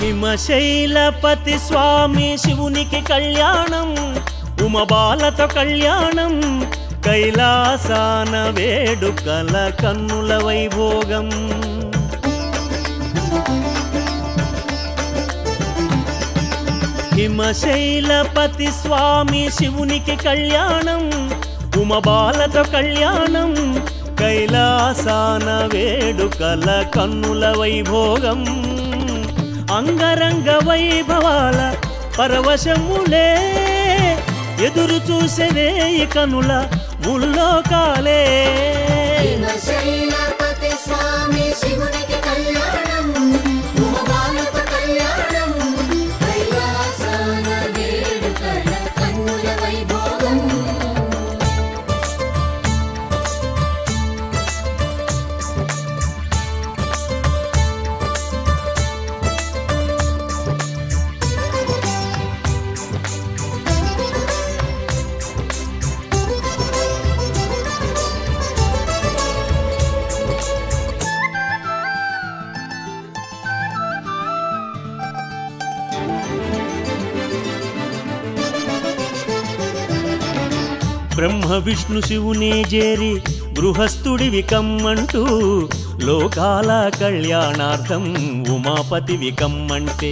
హిమశైలపతి స్వామి శివునికి కళ్యాణం ఉమబాలతో కళ్యాణం కైలాసాన వేడుకల కన్నుల వైభోగం హిమశైలపతి స్వామి శివునికి కళ్యాణం ఉమబాలతో కళ్యాణం కైలాసాన వేడుకల కన్నుల వైభోగం అంగరంగ వైభవాల పరవశములే ఎదురు చూసెనే ఈ కనుల ముల్లోకాలే హిమశైలపతి స్వామి శివునికి కళ్యాణం ఉమబాలక కళ్యాణం కైలాసాన వేడుకల కన్నుల వైభోగం బ్రహ్మ విష్ణు శివునే చేరి గృహస్థుడి వికమ్మంటూ లోకాల కళ్యాణార్థం ఉమాపతి వికమ్మంటే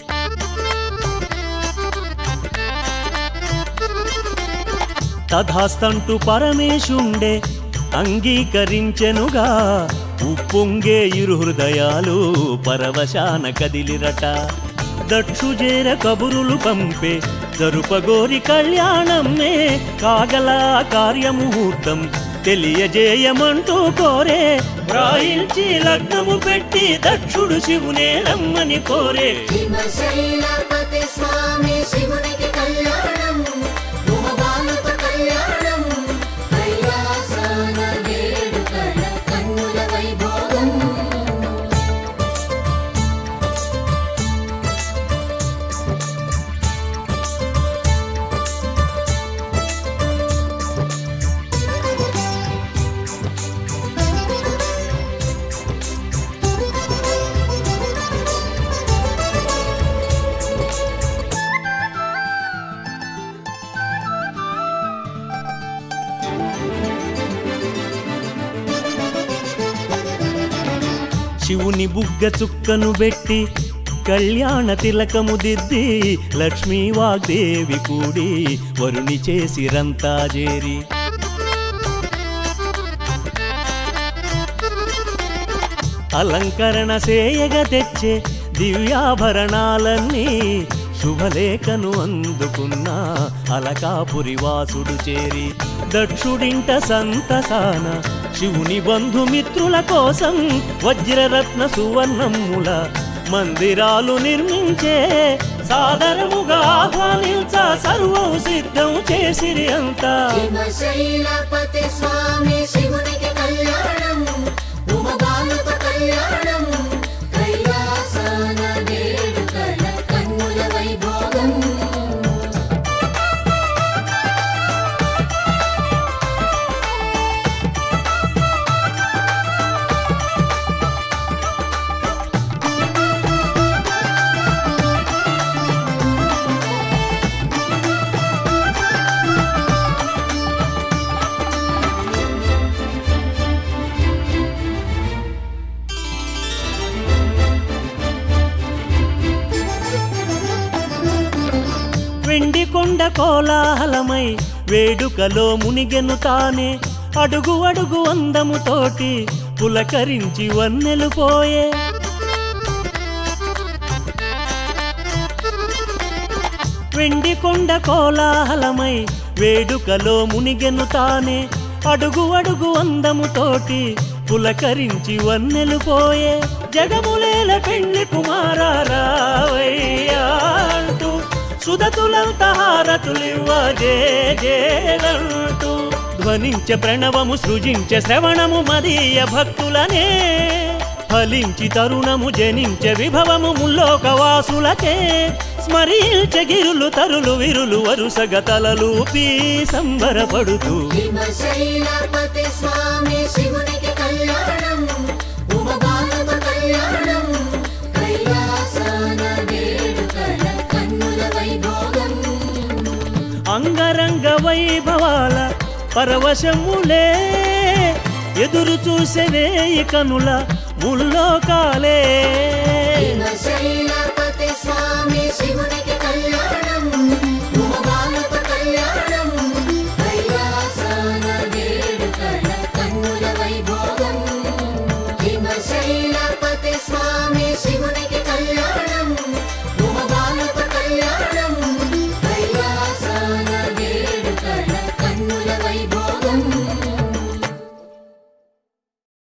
తథాస్తంటూ పరమేశుండే అంగీకరించెనుగా ఉప్పొంగే ఇరు హృదయాలు పరవశాన కదిలిరట దక్షుజేర కబురులు పంపే జరుపగోరి కళ్యాణమే కాగల కార్యముహూర్తం తెలియజేయమంటూ కోరే వ్రాయించి లగ్నము పెట్టి దక్షుడు శివునే రమ్మని కోరే హిమశైలపతి స్వామి శివునికి కళ్యాణం ఉమబాలక కళ్యాణం కైలాసాన వేడుకల కన్నుల వైభోగం శివుని బుగ్గ చుక్కను పెట్టి కళ్యాణ తిలకము దిద్ది లక్ష్మీ వాగ్దేవి కూడి వరుని చేసిరంతా చేరి అలంకరణ సేయగ తెచ్చే దివ్యాభరణాలన్నీ శుభలేఖను అందుకున్న అలకాపురి వాసుడు చేరి దక్షుడింట సంతసాన శివుని బంధుమిత్రుల కోసం వజ్రరత్న సువర్ణముల మందిరాలు నిర్మించే సాదరముగా ఆహ్వానించ సర్వం సిద్ధం చేసిరి అంతా హిమశైలపతి స్వామి శివునికి కళ్యాణం ఉమబాలక కళ్యాణం కైలాసాన వేడుకల కన్నుల వైభోగం వెండి కొండ కోలాహలమై వేడుకలో మునిగెను తానే అడుగు అడుగు అందముతోటి పులకరించి వన్నెలు పోయే వెండి కొండ కోలాహలమై వేడుకలో మునిగెను తానే అడుగు అడుగు అందముతోటి పులకరించి వన్నెలు పోయే జగములేల పెళ్లి కుమారారావయ్యా అంటూ సుధతులంత హారతులివ్వ జే జేలంటూ ధ్వనించ ప్రణవము సృజించ శ్రవణము మదీయ భక్తులనే ఫలించి తరుణము జనించ విభవము ముల్లోకవాసులకే స్మరించ గిరులు తరులు విరులు వరుసగ తలలూపి సంబరపడుతూ హిమశైలపతి స్వామి శివునికి కళ్యాణం ఉమబాలక కళ్యాణం కైలాసాన అంగరంగ వైభవాల పరవశములే ఎదురు చూసేవేయి కనుల ముల్లోకాలే శ్రీశైలపతి స్వామి శివునికి కళ్యాణం